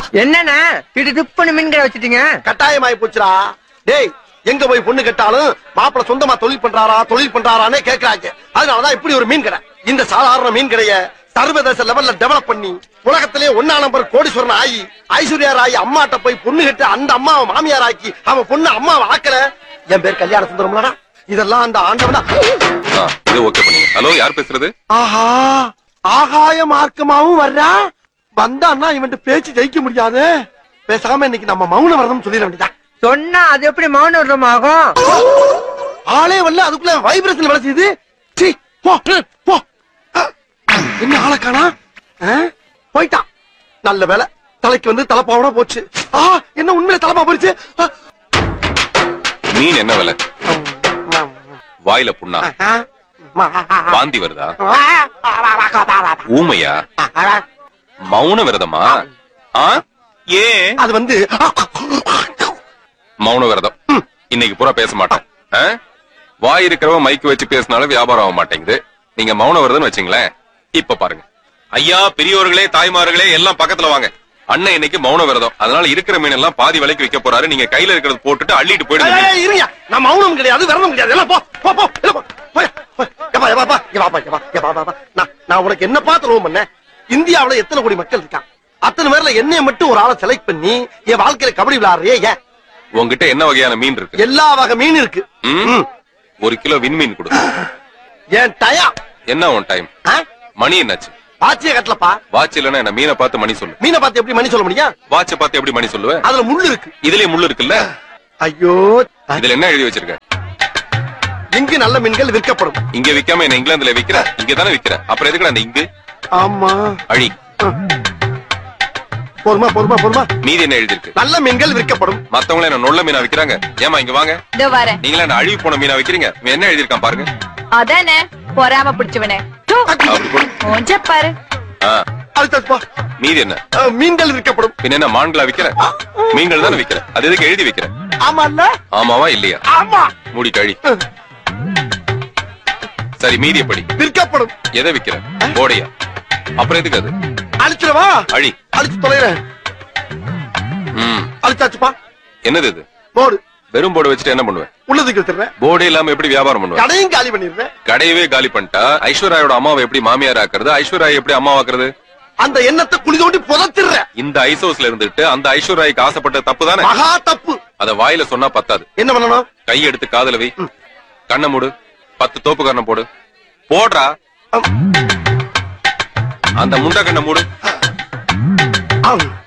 என்னண்ணா இட்டு டிப்புன்னு மீன் கடை வச்சுட்டீங்க கட்டாயமாயி போச்சுடா டேய் எங்க போய் பொண்ணு கட்டாலும் மாப்பிள சொந்தமா தொழில் பண்றாரா தொழில் பண்றாரானே கேக்குறாங்க அதனாலதான் இப்படி ஒரு மீன் கடை இந்த சாதாரண மீன் கடைய சர்வதேச லெவல்ல டெவலப் பண்ணி உலகத்திலே ஒன்னா நம்பர் கோடீஸ்வரன் ஆகி ஐஸ்வர்யா ஆகி அம்மாட்ட போய் பொண்ணு கட்டு அந்த அம்மாவை மாமியார் ஆக்கி அவன் பொண்ணு அம்மாவை ஆக்கல என் பேர் கல்யாண சுந்தரம்லடா இதெல்லாம் அந்த ஆண்டவனா ஆ, இது ஓகே பண்ணுங்க ஹலோ யார் பேசுறது ஆஹா ஆகாய மார்க்கமாவும் வர்றா வந்தான்னா இவன் பேச்சு ஜெயிக்க முடியாது பேசாம இன்னைக்கு நம்ம மௌன வரதம் சொல்லிட வேண்டியதா சொன்னா அது எப்படி மௌன விரதம் ஆகும் ஆளே வரல அதுக்குள்ள வைப்ரேஷன் வேலை செய்யுது சீ, போ போ அஹ், என்ன ஆளை காணா அஹ், போயிட்டான் நல்ல வேலை தலைக்கு வந்து தலைப்பாவோட போச்சு ஆ என்ன உண்மையில தலைப்பா போச்சு அஹ், மீன் என்ன விலை வாயில புண்ணா அஹ், வாந்தி வருதா ஊமையா மௌன விரதமா ஆ ஏன் அது வந்து மௌன விரதம் ம், இன்னைக்கு பூரா பேச மாட்டேன் ஆ? வாய் இருக்கிறவன் மைக்கு வச்சு பேசினாலும் வியாபாரம் ஆக மாட்டேங்குது நீங்க மௌன விரதம் வச்சீங்களேன் இப்ப பாருங்க ஐயா பெரியவர்களே தாய்மார்களே எல்லாம் பக்கத்துல வாங்க அண்ணன் இன்னைக்கு மௌன விரதம் அதனால இருக்கிற மீன் எல்லாம் பாதி விலைக்கு விற்க போறாரு நீங்க கையில இருக்கிறது போட்டுட்டு அள்ளிட்டு போயிடுங்க மீன். ஏய், இருங்க நான் மௌனம் கிடையாது விரதம் கிடையாது எல்லாம் போ போ போ எல்லாம் போ போய், போய். எப்பா, எப்பா, எப்பா, இங்க வாப்பா, இங்க வா, இங்க வா, வா, வா. நான் நான் உனக்கு என்ன பார்த்து ரோம் பண்ணேன் இந்தியாவுல எத்தனை கோடி மக்கள் இருக்கான் அத்தனை பேர்ல என்னைய மட்டும் ஒரு ஆளை செலக்ட் பண்ணி என் வாழ்க்கையில கபடி விளையாடுறியே ஏன் உங்ககிட்ட என்ன வகையான மீன் இருக்கு எல்லா வகை மீன் இருக்கு ம்? ம். ஒரு கிலோ விண்மீன் கொடு என் டயா என்ன உன் டைம் மணி என்னாச்சு பாச்சிய கட்டலப்பா வாட்ச் இல்லன்னா என்ன மீனை பார்த்து மணி சொல்லு மீனை பார்த்து எப்படி மணி சொல்ல முடியும் வாட்ச பார்த்து எப்படி மணி சொல்லுவேன் அதுல முள்ளு இருக்கு இதுலயே முள்ளு இருக்குல்ல ஐயோ இதுல என்ன எழுதி வச்சிருக்க இங்கு நல்ல மீன்கள் விற்கப்படும் இங்க விக்காம என்ன இங்கிலாந்துல விக்கிற இங்க தானே விக்கிற அப்புறம் எதுக்குடா அந்த இங்கு ஆமா அழி பொறுமா பொறுமா பொறுமா மீதி என்ன எழுதி இருக்கு நல்ல மீன்கள் விற்கப்படும் மத்தவங்கள என்ன நொல்ல மீனா விக்கிறாங்க ஏமா இங்க வாங்க இதோ வரேன் நீங்களா என்ன அழுகி போன மீனா விக்கிறீங்க இவன் என்ன எழுதிருக்கான் பாருங்க அதானே பொறாம பிடிச்சவனே தூ, அப்படி போடு. மூஞ்ச பாரு ஆ, அடுத்ததுப்பா மீதி என்ன அஹ், மீன்கள் விற்கப்படும் பின்ன என்ன மான்களா விக்கிற மீன்கள் தானே விக்கிற அது எதுக்கு எழுதி வைக்கிற ஆமா இல்ல ஆமாவா இல்லையா ஆமா மூடி கழி சரி மீதி எப்படி விற்கப்படும் எதை விக்கிற போடையா அப்புறம் எதுக்கு அது அழிச்சிடவா அழி அழிச்சு தொலைறேன் ம் அழிச்சாச்சுப்பா என்னது இது போடு வெறும் போர்டு வச்சுட்டு என்ன பண்ணுவேன் உள்ளதுக்கு வச்சிடுறேன் போர்டே இல்லாம எப்படி வியாபாரம் பண்ணுவேன் கடையும் காலி பண்ணிடுறேன் கடையவே காலி பண்ணிட்டா ஐஸ்வர்யாவோட அம்மாவை எப்படி மாமியார் ஆக்குறது ஐஸ்வர்யா எப்படி அம்மாவாக்குறது அந்த எண்ணத்தை குழி தோண்டி புதைச்சிடுறேன் இந்த ஐசோஸ்ல இருந்துட்டு அந்த ஐஸ்வர்யாக்கு ஆசைப்பட்ட தப்பு தானே மகா தப்பு அத வாயில சொன்னா பத்தாது என்ன பண்ணணும் கை எடுத்து காதுல வை கண்ணை மூடு பத்து தோப்பு கண்ணை போடு போடுறா அம், அந்த முண்டை கண்ணை மூடு ஆம்.